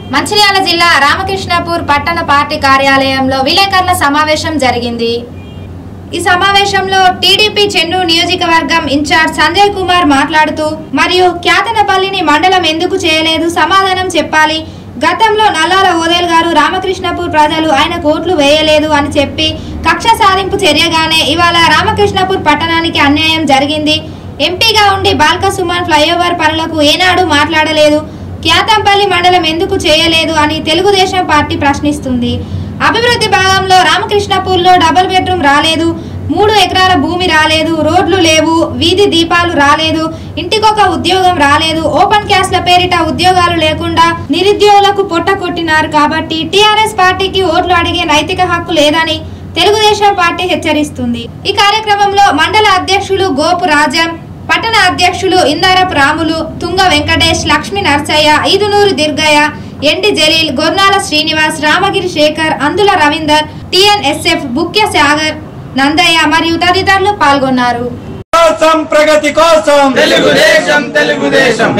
మంచిర్యాల జిల్లా రామకృష్ణపూర్ పట్టణ పార్టీ కార్యాలయంలో విలేకరుల సమావేశం జరిగింది ఈ సమావేశంలో టీడీపీ చెన్నూరు నియోజకవర్గం ఇన్ఛార్జ్ సంజయ్ కుమార్ మాట్లాడుతూ మరియు క్యాతనపల్లిని మండలం ఎందుకు చేయలేదు సమాధానం చెప్పాలి గతంలో నల్లాల ఓదేల్ గారు రామకృష్ణపూర్ ప్రజలు ఆయన కోట్లు వేయలేదు అని చెప్పి కక్ష సాధింపు చర్యగానే ఇవాళ రామకృష్ణపూర్ పట్టణానికి అన్యాయం జరిగింది ఎంపీగా ఉండి బాల్క సుమన్ ఫ్లైఓవర్ పనులకు ఏనాడు మాట్లాడలేదు క్యాతంపల్లి మండలం ఎందుకు చేయలేదు అని తెలుగుదేశం పార్టీ ప్రశ్నిస్తుంది అభివృద్ధి భాగంలో రామకృష్ణపూర్లో డబుల్ బెడ్రూమ్ రాలేదు మూడు ఎకరాల భూమి రాలేదు రోడ్లు లేవు వీధి దీపాలు రాలేదు ఇంటికొక ఉద్యోగం రాలేదు ఓపెన్ క్యాస్ల పేరిట ఉద్యోగాలు లేకుండా నిరుద్యోగులకు పొట్ట కొట్టినారు కాబట్టి టీఆర్ఎస్ పార్టీకి ఓట్లు అడిగే నైతిక హక్కు లేదని తెలుగుదేశం పార్టీ హెచ్చరిస్తుంది ఈ కార్యక్రమంలో మండల అధ్యక్షులు గోపు రాజం పట్టణ అధ్యక్షులు ఇందారపు రాములు తుంగ వెంకటేష్ లక్ష్మీ నర్సయ్య ఐదునూరు దిర్గయ్య ఎండి జలీల్ గొర్నాల శ్రీనివాస్ రామగిరి శేఖర్ అందుల రవీందర్ టిఎన్ఎస్ఎఫ్ బుక్య సాగర్ నందయ్య మరియు తదితరులు పాల్గొన్నారు కోసం ప్రగతి కోసం తెలుగుదేశం తెలుగుదేశం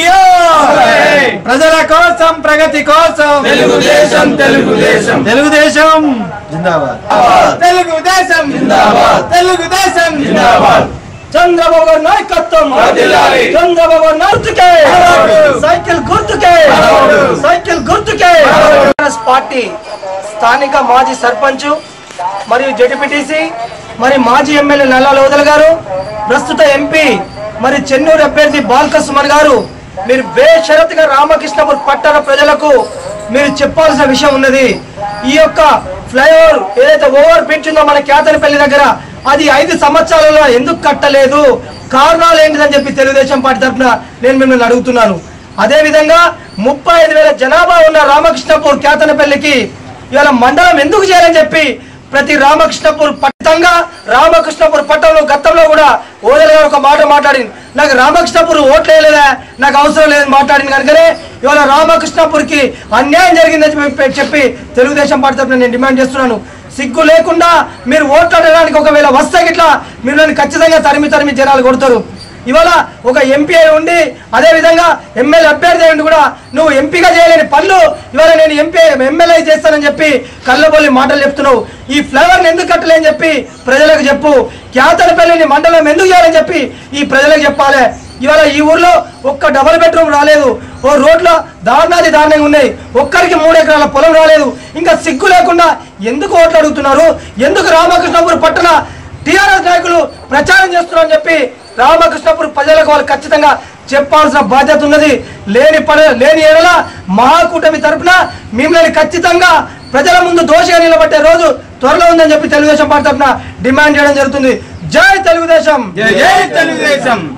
ఎన్డీఆర్ ప్రజల కోసం ప్రగతి కోసం తెలుగుదేశం తెలుగుదేశం తెలుగుదేశం జిందాబాద్ తెలుగుదేశం జిందాబాద్. తెలుగుదేశం జిందాబాద్. చంద్రబాబు గారి నాయకత్వం వర్ధిల్లాలి. చంద్రబాబు గారి గుర్తుకే మనవడు. సైకిల్ గుర్తుకే మనవడు. సైకిల్ గుర్తుకే మనవడు. కాంగ్రెస్ పార్టీ స్థానిక మాజీ సర్పంచ్ మరియు జడ్పీటీసీ మరి మాజీ ఎమ్మెల్యే నల్లా లోదల్ గారు ప్రస్తుత ఎంపీ మరి చెన్నూరు అభ్యర్థి బాల్క సుమన్ గారు మీరు బేషరతుగా రామకృష్ణపూర్ పట్టణ ప్రజలకు మీరు చెప్పాల్సిన విషయం ఉన్నది ఈ యొక్క ఫ్లైఓవర్ ఏదైతే ఓవర్ బ్రిడ్జ్ ఉందో మన కేతనపల్లి దగ్గర అది ఐదు సంవత్సరాలలో ఎందుకు కట్టలేదు కారణాలు ఏంటిదని చెప్పి తెలుగుదేశం పార్టీ తరఫున నేను మిమ్మల్ని అడుగుతున్నాను అదే విధంగా ముప్పై ఐదు వేల జనాభా ఉన్న రామకృష్ణపూర్ కేతనపల్లికి ఇవాళ మండలం ఎందుకు చేయాలని చెప్పి ప్రతి రామకృష్ణపూర్ పట్టంగా రామకృష్ణపూర్ పట్టణంలో గతంలో కూడా ఓదల గారు ఒక మాట మాట్లాడింది నాకు రామకృష్ణపూర్ ఓట్లు వేయలేదా నాకు అవసరం లేదని మాట్లాడింది కనుకనే ఇవాళ రామకృష్ణపూర్కి అన్యాయం జరిగిందని చెప్పి- చెప్పి తెలుగుదేశం పార్టీ తరఫున నేను డిమాండ్ చేస్తున్నాను సిగ్గు లేకుండా మీరు ఓట్లాడడానికి ఒకవేళ వస్తే గిట్లా మీరు నన్ను ఖచ్చితంగా తరిమి తరిమి జనాలు కొడతారు ఇవాళ ఒక ఎంపీ అయి ఉండి అదే విధంగా ఎమ్మెల్యే అభ్యర్థి అయి ఉండి కూడా నువ్వు ఎంపీగా చేయలేని పనులు ఇవాళ నేను ఎంపీ ఎమ్మెల్యే చేస్తానని చెప్పి కళ్ళబొల్లి మాటలు చెప్తున్నావు ఈ ఫ్లేవర్ని ఎందుకు కట్టలేని చెప్పి ప్రజలకు చెప్పు క్యాతలపల్లిని మండలం ఎందుకు చేయాలని చెప్పి ఈ ప్రజలకు చెప్పాలి ఇవాళ ఈ ఊర్లో ఒక్క డబుల్ బెడ్రూమ్ రాలేదు ఓ రోడ్లో దారుణాది దారుణంగా ఉన్నాయి ఒక్కరికి మూడు ఎకరాల పొలం రాలేదు ఇంకా సిగ్గు లేకుండా ఎందుకు ఓట్లు అడుగుతున్నారు ఎందుకు రామకృష్ణపూర్ పట్టణ టీఆర్ఎస్ నాయకులు ప్రచారం చేస్తున్నారని చెప్పి రామకృష్ణపూర్ ప్రజలకు వాళ్ళు ఖచ్చితంగా చెప్పాల్సిన బాధ్యత ఉన్నది లేని పని లేని ఏడల మహాకూటమి తరపున మిమ్మల్ని ఖచ్చితంగా ప్రజల ముందు దోషిగా నిలబట్టే రోజు త్వరలో ఉందని చెప్పి తెలుగుదేశం పార్టీ తరపున డిమాండ్ చేయడం జరుగుతుంది జై తెలుగుదేశం జై జై తెలుగుదేశం